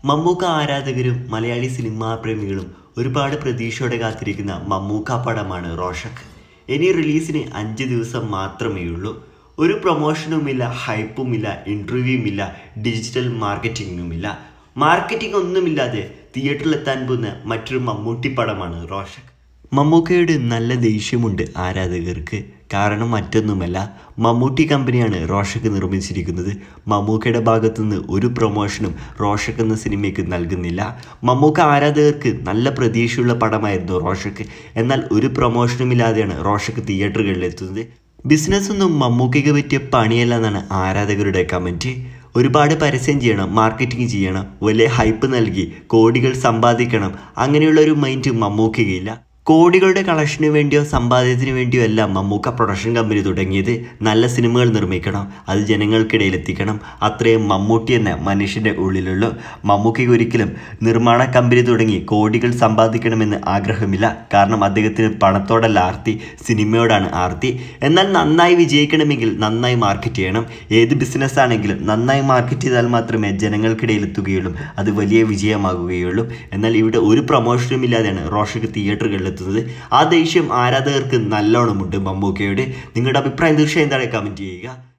മമ്മൂക്ക ആരാധകരും മലയാളി സിനിമാ പ്രേമികളും ഒരുപാട് പ്രതീക്ഷയോടെ കാത്തിരിക്കുന്ന മമ്മൂക്ക പടമാണ് റോഷക് ഇനി റിലീസിന് അഞ്ച് ദിവസം മാത്രമേ ഉള്ളൂ ഒരു പ്രൊമോഷനുമില്ല ഹൈപ്പുമില്ല ഇൻ്റർവ്യൂവുമില്ല ഡിജിറ്റൽ മാർക്കറ്റിങ്ങുമില്ല മാർക്കറ്റിംഗ് ഒന്നുമില്ലാതെ തിയേറ്ററിലെത്താൻ പോകുന്ന മറ്റൊരു മമ്മൂട്ടി പടമാണ് റോഷക് മമ്മൂക്കയോട് നല്ല ദേഷ്യമുണ്ട് ആരാധകർക്ക് കാരണം മറ്റൊന്നുമല്ല മമ്മൂട്ടി കമ്പനിയാണ് റോഷക്ക് നിർമ്മിച്ചിരിക്കുന്നത് മമ്മൂക്കയുടെ ഭാഗത്തുനിന്ന് ഒരു പ്രൊമോഷനും റോഷക്ക് എന്ന സിനിമയ്ക്ക് നൽകുന്നില്ല മമ്മൂക്ക ആരാധകർക്ക് നല്ല പ്രതീക്ഷയുള്ള പടമായിരുന്നു റോഷക്ക് എന്നാൽ ഒരു പ്രൊമോഷനും ഇല്ലാതെയാണ് റോഷക്ക് തിയേറ്ററുകളിൽ എത്തുന്നത് ബിസിനസ് ഒന്നും മമ്മൂക്കയ്ക്ക് പറ്റിയ പണിയല്ല എന്നാണ് ആരാധകരുടെ കമൻറ്റ് ഒരുപാട് പരസ്യം ചെയ്യണം മാർക്കറ്റിംഗ് ചെയ്യണം വലിയ ഹൈപ്പ് നൽകി കോടികൾ സമ്പാദിക്കണം അങ്ങനെയുള്ള ഒരു മൈൻഡ് മമ്മൂക്കയില്ല കോടികളുടെ കളക്ഷന് വേണ്ടിയോ സമ്പാദ്യത്തിന് വേണ്ടിയോ അല്ല മമ്മൂക്ക പ്രൊഡക്ഷൻ കമ്പനി തുടങ്ങിയത് നല്ല സിനിമകൾ നിർമ്മിക്കണം അത് ജനങ്ങൾക്കിടയിൽ എത്തിക്കണം അത്രയും മമ്മൂട്ടി എന്ന മനുഷ്യൻ്റെ ഉള്ളിലുള്ളൂ മമ്മൂക്കയ്ക്ക് ഒരിക്കലും നിർമ്മാണ കമ്പനി തുടങ്ങി കോടികൾ സമ്പാദിക്കണമെന്ന് ആഗ്രഹമില്ല കാരണം അദ്ദേഹത്തിന് പണത്തോടല്ല ആർത്തി സിനിമയോടാണ് ആർത്തി എന്നാൽ നന്നായി വിജയിക്കണമെങ്കിൽ നന്നായി മാർക്കറ്റ് ചെയ്യണം ഏത് ബിസിനസ് ആണെങ്കിലും നന്നായി മാർക്കറ്റ് ചെയ്താൽ മാത്രമേ ജനങ്ങൾക്കിടയിൽ എത്തുകയുള്ളൂ അത് വലിയ വിജയമാകുകയുള്ളൂ എന്നാൽ ഇവിടെ ഒരു പ്രൊമോഷനും ഇല്ലാതെയാണ് റോഷക്ക് തിയേറ്ററുകളിൽ എത്തുന്നത് ആ ദേഷ്യം ആരാധകർക്ക് നല്ലോണമുണ്ട് മമ്മൂക്കയുടെ നിങ്ങളുടെ അഭിപ്രായം തീർച്ചയായും താഴെ കമൻറ്റ് ചെയ്യുക